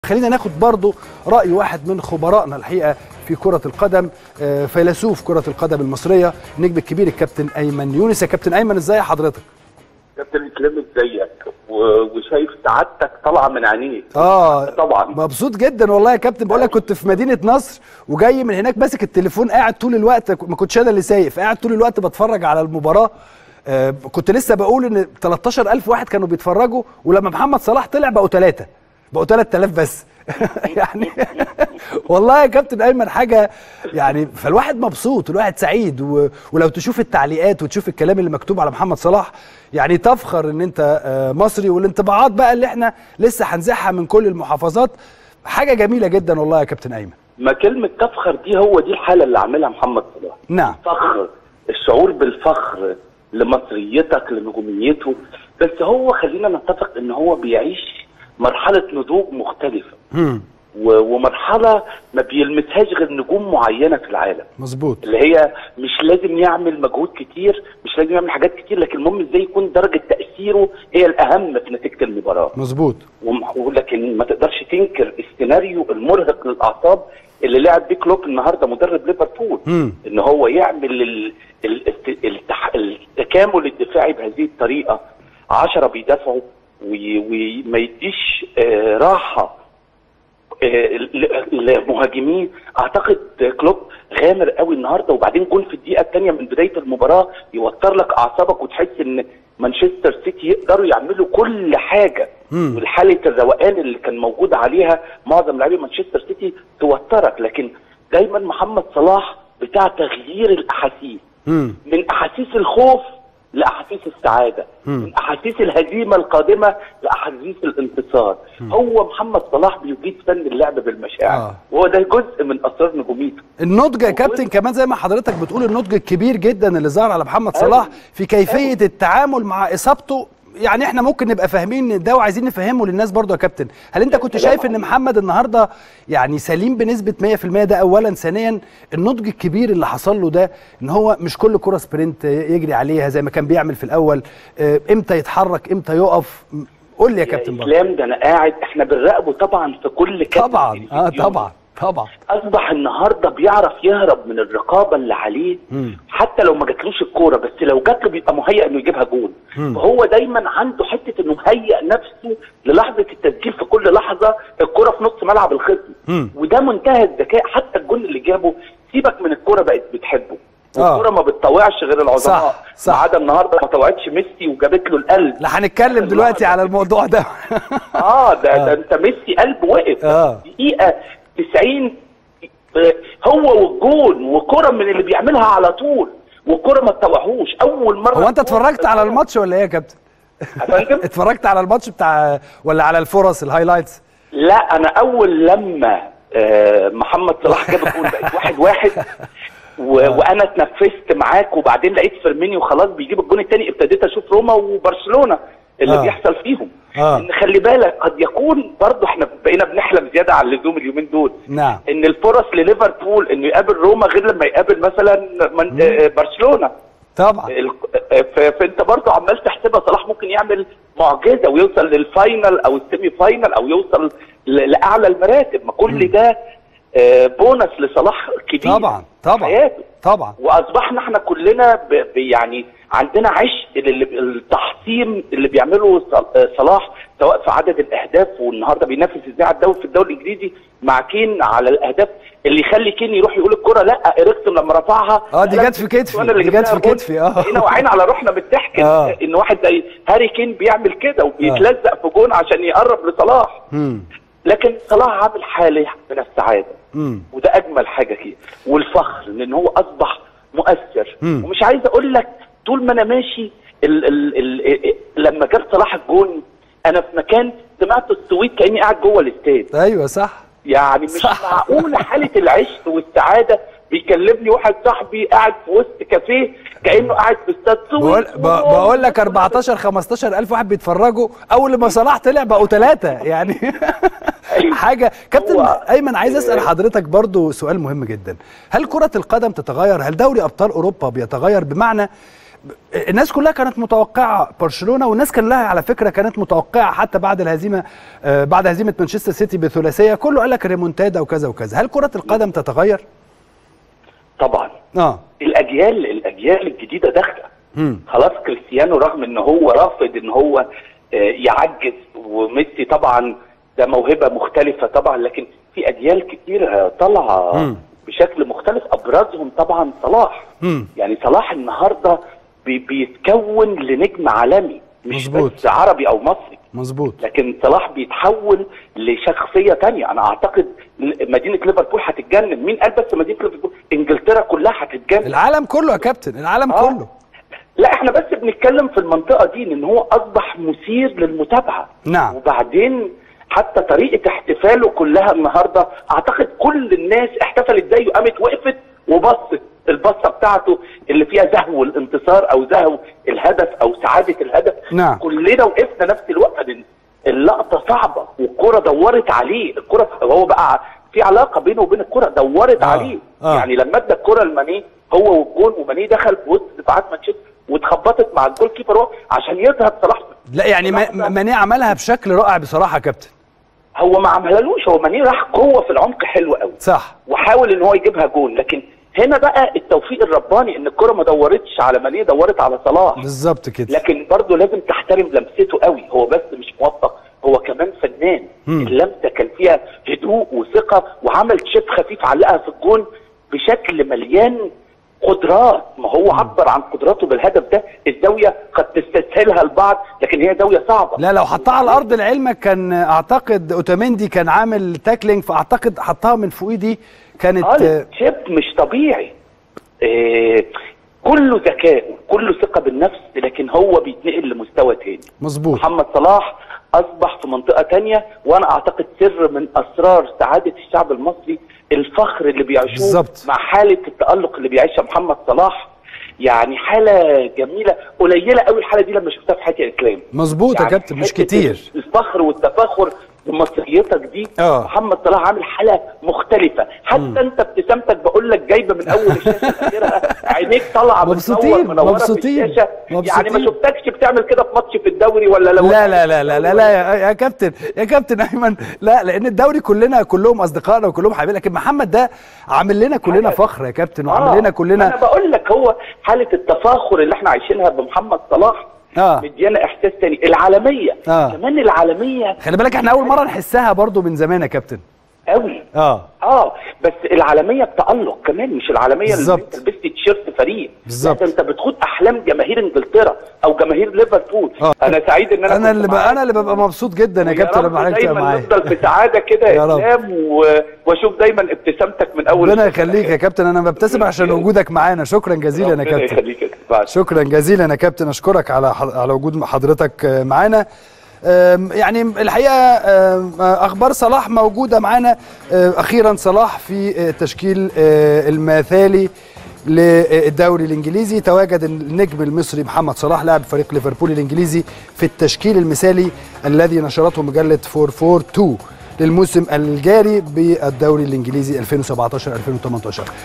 خلينا ناخد برضو رأي واحد من خبرائنا الحقيقة في كرة القدم آه، فيلسوف كرة القدم المصرية النجم الكبير الكابتن أيمن يونس يا كابتن أيمن ازاي حضرتك؟ كابتن اسلام ازيك و- وشايف سعادتك طالعه من عينيك اه طبعا مبسوط جدا والله يا كابتن بقول لك كنت في مدينة نصر وجاي من هناك ماسك التليفون قاعد طول الوقت ما كنتش انا اللي سايق قاعد طول الوقت بتفرج على المباراة آه كنت لسه بقول ان 13000 واحد كانوا بيتفرجوا ولما محمد صلاح طلع بقوا ثلاثة بقوا 3000 بس يعني والله يا كابتن ايمن حاجه يعني فالواحد مبسوط والواحد سعيد و... ولو تشوف التعليقات وتشوف الكلام اللي مكتوب على محمد صلاح يعني تفخر ان انت آه، مصري والانطباعات بقى اللي احنا لسه هنزعها من كل المحافظات حاجه جميله جدا والله يا كابتن ايمن ما كلمه تفخر دي هو دي الحاله اللي عاملها محمد صلاح نعم فخر الشعور بالفخر لمصريتك لنجوميته بس هو خلينا نتفق ان هو بيعيش مرحله نضوج مختلفه مم. و- ومرحله ما بيلمسهاش غير نجوم معينه في العالم مظبوط اللي هي مش لازم يعمل مجهود كتير مش لازم يعمل حاجات كتير لكن المهم ازاي يكون درجه تاثيره هي الاهم في نتيجه المباراه مظبوط وم- لكن ما تقدرش تنكر السيناريو المرهق للاعصاب اللي لعب بيه كلوب النهارده مدرب ليفربول مم. ان هو يعمل ال... ال... الت- التح... التكامل الدفاعي بهذه الطريقه 10 بيدافعوا وي... وما يديش آه راحه آه، ل- لمهاجمين اعتقد كلوب غامر قوي النهارده وبعدين جون في الدقيقه الثانيه من بدايه المباراه يوتر لك اعصابك وتحس ان مانشستر سيتي يقدروا يعملوا كل حاجه مم. والحاله الروقان اللي كان موجود عليها معظم لاعبي مانشستر سيتي توترك لكن دايما محمد صلاح بتاع تغيير الاحاسيس مم. من احاسيس الخوف لاحاسيس السعاده مم. من احاسيس الهزيمه القادمه لاحاسيس الانتصار هو محمد صلاح بيجيد فن اللعب بالمشاعر آه. وهو ده جزء من اسرار نجوميته النضج يا كابتن كمان زي ما حضرتك بتقول النضج الكبير جدا اللي ظهر على محمد صلاح في كيفيه التعامل مع اصابته يعني احنا ممكن نبقى فاهمين ده وعايزين نفهمه للناس برضو يا كابتن هل انت كنت شايف ان محمد النهارده يعني سليم بنسبه 100% ده اولا ثانيا النضج الكبير اللي حصل له ده ان هو مش كل كره سبرنت يجري عليها زي ما كان بيعمل في الاول اه، امتى يتحرك امتى يقف م- قول لي يا كابتن برضو اسلام ده انا قاعد احنا بنراقبه طبعا في كل كابتن طبعا اه طبعا طبعا اصبح النهارده بيعرف يهرب من الرقابه اللي عليه مم. حتى لو ما جاتلوش الكوره بس لو جات له بيبقى مهيئ انه يجيبها جول مم. فهو دايما عنده حته انه مهيئ نفسه للحظه التسجيل في كل لحظه الكوره في نص ملعب الخصم مم. وده منتهى الذكاء حتى الجول اللي جابه سيبك من الكوره بقت بتحبه آه. والكوره ما بتطوعش غير العظماء صح، صح. ما عدا النهارده ما طوعتش ميسي وجابت له القلب لا هنتكلم دلوقتي على الموضوع ده اه ده, ده انت ميسي قلب وقف آه. دقيقه 90 آه، هو والجون وكره من اللي بيعملها على طول والكره ما تطوعهوش اول مره هو انت اتفرجت على الماتش ولا ايه يا كابتن يا فندم اتفرجت على الماتش بتاع ولا على الفرص الهايلايتس لا انا اول لما آه، محمد صلاح جاب الجول بقت واحد واحد و... وانا اتنفست معاك وبعدين لقيت فيرمينيو خلاص بيجيب الجون الثاني ابتديت اشوف روما وبرشلونه اللي آه. بيحصل فيهم آه. ان خلي بالك قد يكون برضه احنا بقينا بنحلم زياده عن اللزوم اليومين دول نعم ان الفرص لليفربول انه يقابل روما غير لما يقابل مثلا من آه، برشلونه طبعا ال- ف- فانت برضه عمال تحسبها صلاح ممكن يعمل معجزه ويوصل للفاينل او السيمي فاينل او يوصل ل- لاعلى المراتب ما كل ده آه، بونص لصلاح كبير طبعا طبعا في حياته طبعا واصبحنا احنا كلنا ب ب يعني عندنا عشق لل- التحطيم اللي بيعمله صل- آه، صلاح سواء في عدد الاهداف والنهارده بينافس ازاي على الدوري في الدوري الانجليزي مع كين على الاهداف اللي يخلي كين يروح يقول الكره لا اريكسون لما رفعها اه دي لا، جت في كتفي وأنا اللي دي جت جبتها في جول. كتفي اه بقينا واقعين على روحنا بالضحك آه. ان واحد زي هاري كين بيعمل كده وبيتلزق في جون عشان يقرب لصلاح امم لكن صلاح عامل حاله من السعاده امم وده اجمل حاجه فيه والفخر لان هو اصبح مؤثر مم. ومش عايز اقول لك طول ما انا ماشي ال ال ال ال لما جاب صلاح الجون انا في مكان سمعت الصويت كاني قاعد جوه الاستاد ايوه صح يعني مش صح. معقول حاله العشق والسعاده بيكلمني واحد صاحبي قاعد في وسط كافيه كانه قاعد في استاد بقول سويت ب- بقول لك 14 15 الف واحد بيتفرجوا اول ما صلاح طلع بقوا ثلاثه يعني أيوة. حاجه كابتن هو- ايمن عايز اسال حضرتك برضو سؤال مهم جدا هل كره القدم تتغير هل دوري ابطال اوروبا بيتغير بمعنى الناس كلها كانت متوقعه برشلونه والناس كلها على فكره كانت متوقعه حتى بعد الهزيمه آه، بعد هزيمه مانشستر سيتي بثلاثيه كله قال لك ريمونتادا وكذا وكذا هل كره القدم تتغير طبعا اه الاجيال الاجيال الجديده داخله امم خلاص كريستيانو رغم ان هو رافض ان هو آه، يعجز وميسي طبعا ده موهبه مختلفه طبعا لكن في اجيال كتير طالعه مم. بشكل مختلف ابرزهم طبعا صلاح مم. يعني صلاح النهارده بي بيتكون لنجم عالمي مش مظبوط. بس عربي او مصري مظبوط لكن صلاح بيتحول لشخصيه تانية انا اعتقد مدينه ليفربول هتتجنن مين قال بس مدينه ليفربول انجلترا كلها هتتجنن العالم كله يا كابتن العالم آه. كله لا احنا بس بنتكلم في المنطقه دي ان هو اصبح مثير للمتابعه نعم. وبعدين حتى طريقه احتفاله كلها النهارده اعتقد كل الناس احتفلت زيه قامت وقفت وبصت البصه بتاعته اللي فيها زهو الانتصار او زهو الهدف او سعاده الهدف نعم. كلنا وقفنا نفس الوقت لأن اللقطه صعبه والكره دورت عليه الكره هو بقى في علاقه بينه وبين الكره دورت آه. عليه آه. يعني لما ادى الكره لماني هو والجون وماني دخل في وسط دفاعات مانشستر واتخبطت مع الجول كيبر هو عشان يذهب صلاح لا يعني ما- ما- ماني عملها بشكل رائع بصراحه يا كابتن هو ما عملهالوش هو ماني راح قوه في العمق حلو قوي صح وحاول ان هو يجيبها جون لكن هنا بقى التوفيق الرباني ان الكره ما دورتش على ماني دورت على صلاح بالظبط كده لكن برضه لازم تحترم لمسته قوي هو بس مش موفق هو كمان فنان مم. اللمسه كان فيها هدوء وثقه وعمل تشيب خفيف علقها في الجون بشكل مليان قدرات ما هو عبر عن قدراته بالهدف ده الزاويه قد تستسهلها البعض لكن هي زاويه صعبه لا لو حطها على الارض لعلمك كان اعتقد اوتاميندي كان عامل تاكلينج فاعتقد حطها من فوقيه دي كانت اه آه، تشيب مش طبيعي إيه كله ذكاء كله ثقه بالنفس لكن هو بيتنقل لمستوى تاني مظبوط محمد صلاح اصبح في منطقه تانية وانا اعتقد سر من اسرار سعاده الشعب المصري الفخر اللي بيعيشوه بالظبط. مع حاله التالق اللي بيعيشها محمد صلاح يعني حاله جميله قليله قوي الحاله دي لما شفتها في حياتي يا اسلام مظبوط يا يعني كابتن مش حتة كتير الفخر والتفاخر بمصريتك دي آه. محمد صلاح عامل حاله مختلفه حتى انت ابتسامتك بقول لك جايبه من اول الشاشه لاخرها عينيك طالعه مبسوطين، بتنور منوره مبسوطين، في الشاشه يعني ما مبسوطين. شفتكش بتعمل كده في ماتش في الدوري ولا لو لا لا لا لا لا, لا يا, يا كابتن يا كابتن ايمن لا لان الدوري كلنا كلهم اصدقائنا وكلهم حبايبنا لكن محمد ده عامل لنا كلنا حاجة- فخر يا كابتن آه، وعامل لنا كلنا انا بقول لك هو حاله التفاخر اللي احنا عايشينها بمحمد صلاح آه. مديانا احساس تاني العالميه آه. كمان العالميه خلي بالك احنا اول مره نحسها برضو من زمان يا كابتن قوي اه اه بس العالميه بتالق كمان مش العالميه اللي بالظبط. انت لبست تيشيرت فريق بالظبط. لا، ده انت بتخوض احلام جماهير انجلترا او جماهير ليفربول آه. انا سعيد ان انا انا كنت اللي معاك. بقى انا اللي ببقى مبسوط جدا يا ويا كابتن رب لما حضرتك تبقى دايما معايا نفضل في سعاده كده يا يا رب. اسلام و... واشوف دايما ابتسامتك من اول ربنا الشاشة يخليك يا كابتن انا ببتسم عشان وجودك معانا شكرا جزيلا يا ربنا كابتن يخليك يا بعد. شكرا جزيلا يا كابتن اشكرك على على وجود حضرتك معانا أم، يعني الحقيقه أم، اخبار صلاح موجوده معانا أه، اخيرا صلاح في التشكيل أه، المثالي للدوري الانجليزي تواجد النجم المصري محمد صلاح لاعب فريق ليفربول الانجليزي في التشكيل المثالي الذي نشرته مجله 442 للموسم الجاري بالدوري الانجليزي 2017 2018